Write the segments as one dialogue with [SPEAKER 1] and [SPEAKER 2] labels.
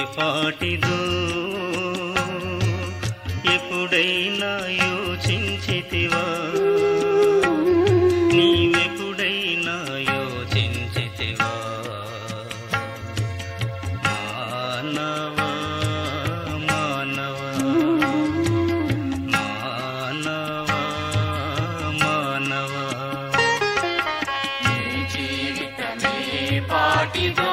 [SPEAKER 1] పాటిదో ఎప్పుడైనా యోచించితివా నీవెప్పుడైనా యోచించితివా మానవా మానవా మానవా మానవా
[SPEAKER 2] నీ జీవితమే పాటిదో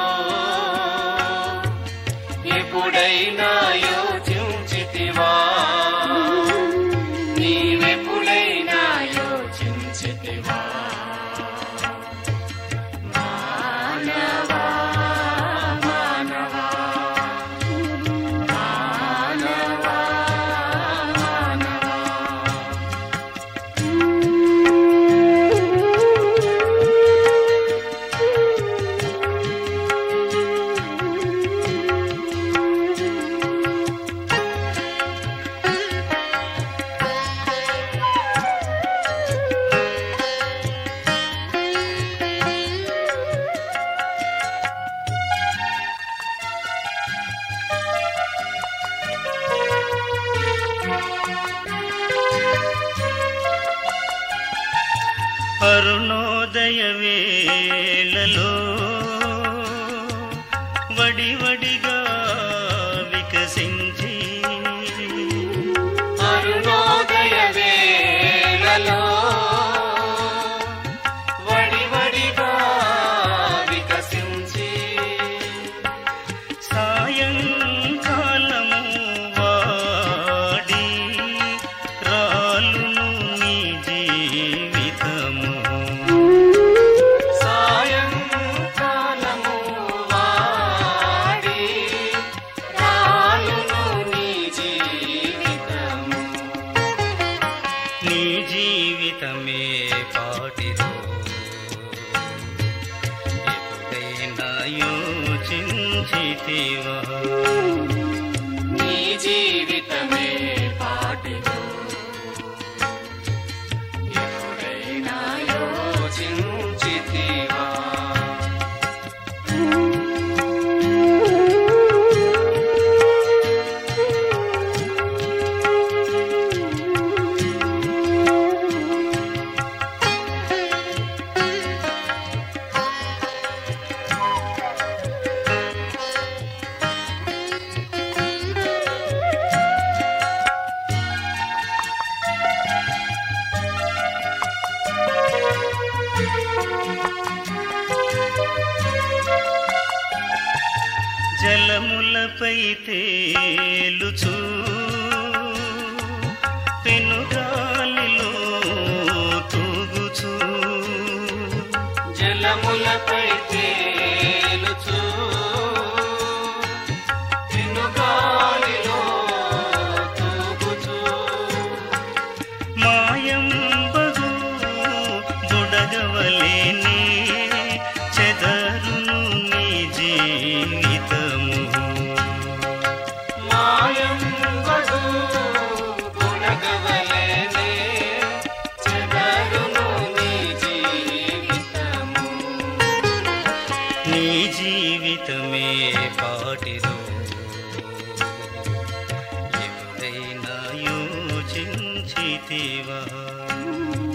[SPEAKER 2] ఎప్పుడైనా యోచించితివా నీవెప్పుడైనా యోచించితివా మానవా మానవా మానవా మానవా
[SPEAKER 1] అరుణోదయ వేళలో వడివడిగా వికసించి
[SPEAKER 2] అరుణోదయ వేళలో వడివడిగా వికసించి
[SPEAKER 1] సాయంకాలము వాడి రాలును నీ జీవితము
[SPEAKER 2] సాయంకాలము వాడి రాలును నీ జీవితము
[SPEAKER 1] నీ జీవితమే పాటిదో ఎప్పుడైనా యోచించితివా
[SPEAKER 2] నీ జీవితమే పాటిదో ఎప్పుడైనా యోచించితివా
[SPEAKER 1] జలములపై తేలుచు పెనుగాలిలో తూగుచు
[SPEAKER 2] జలములపై తేలుచు తినుగాలిలో తూగుచు
[SPEAKER 1] మాయం బగు బుడగవలేని చెదరును నీ జీవితము
[SPEAKER 2] మాయం వడు గుణగవలేనే చెదరును నీ జీవితము
[SPEAKER 1] నీ జీవితమే పాటిదో ఎప్పుడైనా యోచించితివా